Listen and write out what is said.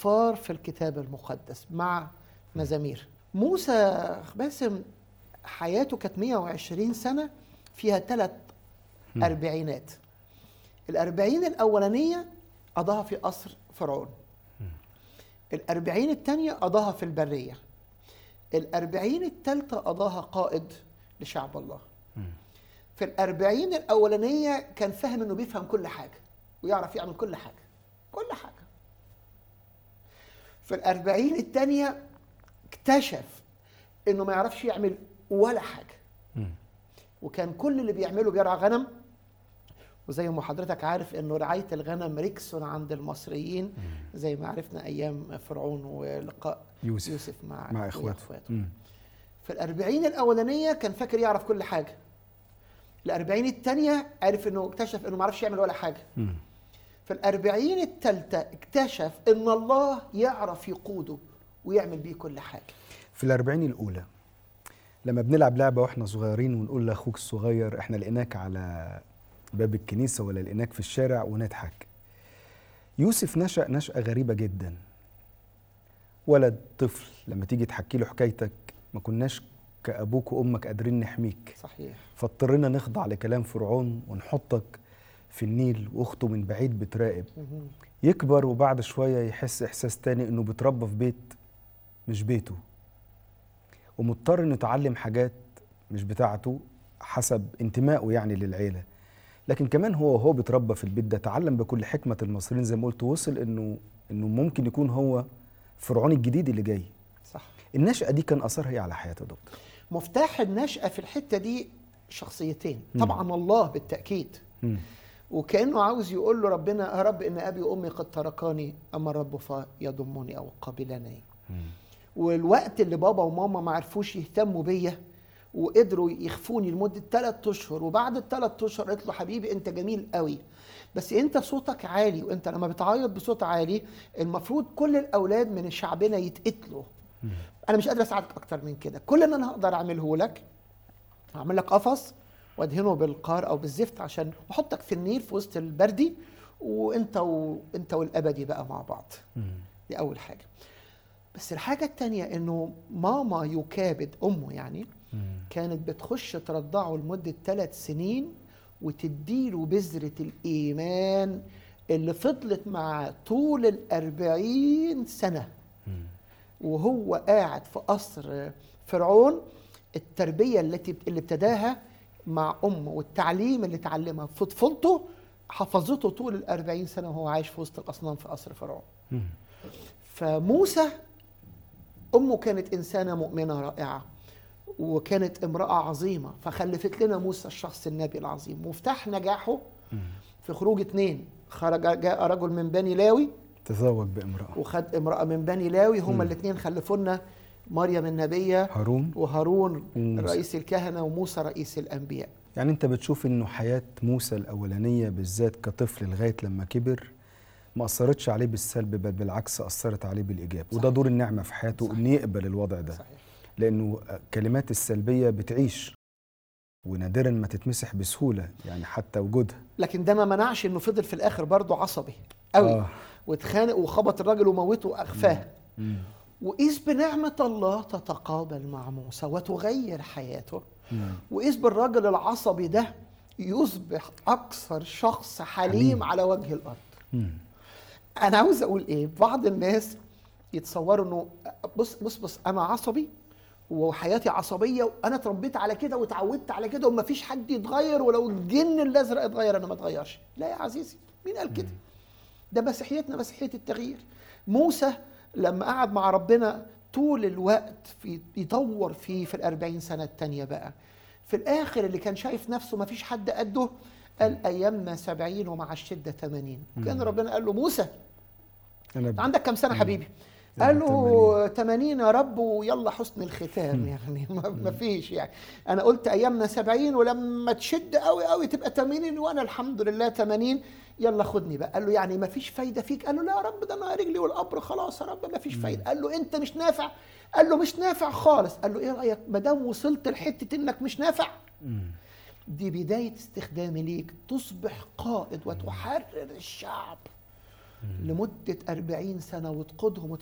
أسفار في الكتاب المقدس مع مزامير موسى باسم حياته كانت 120 سنة فيها ثلاث أربعينات الأربعين الأولانية قضاها في قصر فرعون الأربعين الثانية قضاها في البرية الأربعين الثالثة قضاها قائد لشعب الله في الأربعين الأولانية كان فاهم إنه بيفهم كل حاجة ويعرف يعمل كل حاجة كل حاجة في الأربعين الثانية اكتشف إنه ما يعرفش يعمل ولا حاجة وكان كل اللي بيعمله بيرعى غنم وزي ما حضرتك عارف انه رعايه الغنم ركس عند المصريين زي ما عرفنا ايام فرعون ولقاء يوسف, يوسف مع مع اخواته اخواته في الأربعين الأولانية كان فاكر يعرف كل حاجة الأربعين الثانية عرف إنه اكتشف إنه ما عرفش يعمل ولا حاجة مم. في الأربعين الثالثة اكتشف إن الله يعرف يقوده ويعمل بيه كل حاجة في الأربعين الأولى لما بنلعب لعبة وإحنا صغيرين ونقول لأخوك الصغير إحنا لقيناك على باب الكنيسة ولا لقيناك في الشارع ونضحك يوسف نشأ نشأة غريبة جدا ولد طفل لما تيجي تحكي له حكايتك ما كناش كأبوك وأمك قادرين نحميك صحيح فاضطرينا نخضع لكلام فرعون ونحطك في النيل واخته من بعيد بتراقب مهم. يكبر وبعد شوية يحس إحساس تاني إنه بيتربى في بيت مش بيته ومضطر إنه يتعلم حاجات مش بتاعته حسب انتمائه يعني للعيلة لكن كمان هو وهو بيتربى في البيت ده تعلم بكل حكمة المصريين زي ما قلت وصل إنه إنه ممكن يكون هو فرعون الجديد اللي جاي صح النشأة دي كان أثرها إيه على حياته يا دكتور؟ مفتاح النشأة في الحتة دي شخصيتين مم. طبعا الله بالتأكيد مم. وكأنه عاوز يقول له ربنا يا رب إن أبي وأمي قد تركاني أما الرب فيضمني أو قبلني مم. والوقت اللي بابا وماما ما عرفوش يهتموا بيا وقدروا يخفوني لمدة ثلاث أشهر وبعد الثلاث أشهر قلت له حبيبي أنت جميل قوي بس أنت صوتك عالي وأنت لما بتعيط بصوت عالي المفروض كل الأولاد من شعبنا يتقتلوا أنا مش قادر أساعدك أكتر من كده كل اللي أنا هقدر أعمله لك هعمل لك قفص وادهنه بالقار او بالزفت عشان احطك في النيل في وسط البردي وانت وانت والابدي بقى مع بعض مم. دي اول حاجه بس الحاجه التانية انه ماما يكابد امه يعني مم. كانت بتخش ترضعه لمده ثلاث سنين وتديله بذره الايمان اللي فضلت معاه طول الأربعين سنه مم. وهو قاعد في قصر فرعون التربيه التي اللي ابتداها مع امه والتعليم اللي اتعلمها في طفولته حفظته طول الأربعين سنه وهو عايش في وسط الاصنام في قصر فرعون مم. فموسى امه كانت انسانه مؤمنه رائعه وكانت امراه عظيمه فخلفت لنا موسى الشخص النبي العظيم مفتاح نجاحه مم. في خروج اتنين خرج جاء رجل من بني لاوي تزوج بامرأة وخد امراه من بني لاوي هما الاثنين خلفوا لنا مريم النبيه هارون وهارون وموسى. رئيس الكهنه وموسى رئيس الانبياء يعني انت بتشوف انه حياة موسى الأولانية بالذات كطفل لغاية لما كبر ما أثرتش عليه بالسلب بل بالعكس أثرت عليه بالإيجاب وده صحيح. دور النعمة في حياته صحيح. إنه يقبل الوضع ده صحيح لأنه كلمات السلبية بتعيش ونادرا ما تتمسح بسهولة يعني حتى وجودها لكن ده ما منعش انه فضل في الاخر برضه عصبي قوي آه. واتخانق وخبط الراجل وموته واخفاه مم. وإذ بنعمة الله تتقابل مع موسى وتغير حياته مم. وإذ بالراجل العصبي ده يصبح أكثر شخص حليم, حليم. على وجه الأرض مم. أنا عاوز أقول إيه بعض الناس يتصوروا إنه بص بص بص أنا عصبي وحياتي عصبية وأنا اتربيت على كده واتعودت على كده ومفيش حد يتغير ولو الجن الأزرق اتغير أنا ما اتغيرش لا يا عزيزي مين قال كده ده مسيحيتنا مسيحية التغيير موسى لما قعد مع ربنا طول الوقت في يدور فيه في الأربعين سنة التانية بقى في الآخر اللي كان شايف نفسه ما فيش حد قده قال أيامنا سبعين ومع الشدة ثمانين كان ربنا قال له موسى أنا أنت ب... عندك كم سنة حبيبي يلا قال له 80 يا رب ويلا حسن الختام يعني ما ما فيش يعني انا قلت ايامنا 70 ولما تشد قوي قوي تبقى 80 وانا الحمد لله 80 يلا خدني بقى قال له يعني ما فيش فايده فيك قال له لا يا رب ده انا رجلي والقبر خلاص يا رب ما فيش فايده قال له انت مش نافع قال له مش نافع خالص قال له ايه رايك ما دام وصلت لحته انك مش نافع مم. دي بدايه استخدامي ليك تصبح قائد وتحرر الشعب لمدة أربعين سنة وتقودهم